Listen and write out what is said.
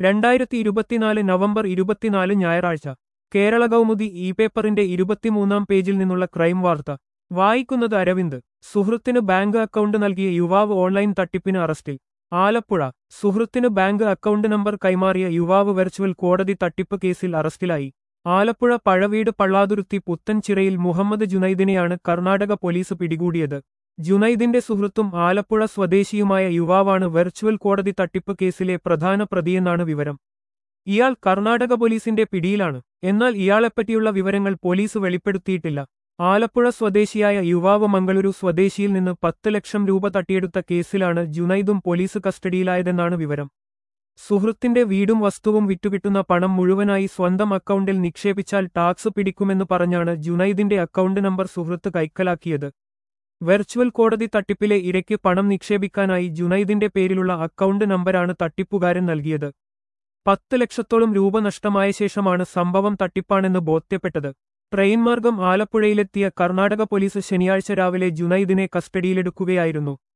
രണ്ടായിരത്തി ഇരുപത്തിനാല് നവംബർ ഇരുപത്തിനാല് ഞായറാഴ്ച കേരള കൗമുദി ഇ പേപ്പറിന്റെ ഇരുപത്തിമൂന്നാം പേജിൽ നിന്നുള്ള ക്രൈം വാർത്ത വായിക്കുന്നത് അരവിന്ദ് സുഹൃത്തിന് ബാങ്ക് അക്കൗണ്ട് നൽകിയ യുവാവ് ഓൺലൈൻ തട്ടിപ്പിന് അറസ്റ്റിൽ ആലപ്പുഴ സുഹൃത്തിന് ബാങ്ക് അക്കൗണ്ട് നമ്പർ കൈമാറിയ യുവാവ് വെർച്വൽ കോടതി തട്ടിപ്പ് കേസിൽ അറസ്റ്റിലായി ആലപ്പുഴ പഴവീട് പള്ളാതുരുത്തി പുത്തൻചിറയിൽ മുഹമ്മദ് ജുനൈദിനെയാണ് കർണാടക പോലീസ് പിടികൂടിയത് ജുനൈദിന്റെ സുഹൃത്തും ആലപ്പുഴ സ്വദേശിയുമായ യുവാവാണ് വെർച്വൽ കോടതി തട്ടിപ്പ് കേസിലെ പ്രധാന പ്രതിയെന്നാണ് വിവരം ഇയാൾ കർണാടക പോലീസിന്റെ പിടിയിലാണ് എന്നാൽ ഇയാളെപ്പറ്റിയുള്ള വിവരങ്ങൾ പോലീസ് വെളിപ്പെടുത്തിയിട്ടില്ല ആലപ്പുഴ സ്വദേശിയായ യുവാവ് മംഗളൂരു സ്വദേശിയിൽ നിന്ന് പത്ത് ലക്ഷം രൂപ തട്ടിയെടുത്ത കേസിലാണ് ജുനൈദും പോലീസ് കസ്റ്റഡിയിലായതെന്നാണ് വിവരം സുഹൃത്തിന്റെ വീടും വസ്തുവും വിറ്റുകിട്ടുന്ന പണം മുഴുവനായി സ്വന്തം അക്കൗണ്ടിൽ നിക്ഷേപിച്ചാൽ ടാക്സ് പിടിക്കുമെന്ന് പറഞ്ഞാണ് ജുനൈദിന്റെ അക്കൗണ്ട് നമ്പർ സുഹൃത്ത് കൈക്കലാക്കിയത് വെർച്വൽ കോടതി തട്ടിപ്പിലെ ഇരയ്ക്ക് പണം നിക്ഷേപിക്കാനായി ജുനൈദിന്റെ പേരിലുള്ള അക്കൗണ്ട് നമ്പരാണ് തട്ടിപ്പുകാരൻ നൽകിയത് പത്ത് ലക്ഷത്തോളം രൂപ നഷ്ടമായ ശേഷമാണ് സംഭവം തട്ടിപ്പാണെന്ന് ബോധ്യപ്പെട്ടത് ട്രെയിൻ മാർഗം ആലപ്പുഴയിലെത്തിയ കർണാടക പോലീസ് ശനിയാഴ്ച രാവിലെ ജുനൈദിനെ കസ്റ്റഡിയിലെടുക്കുകയായിരുന്നു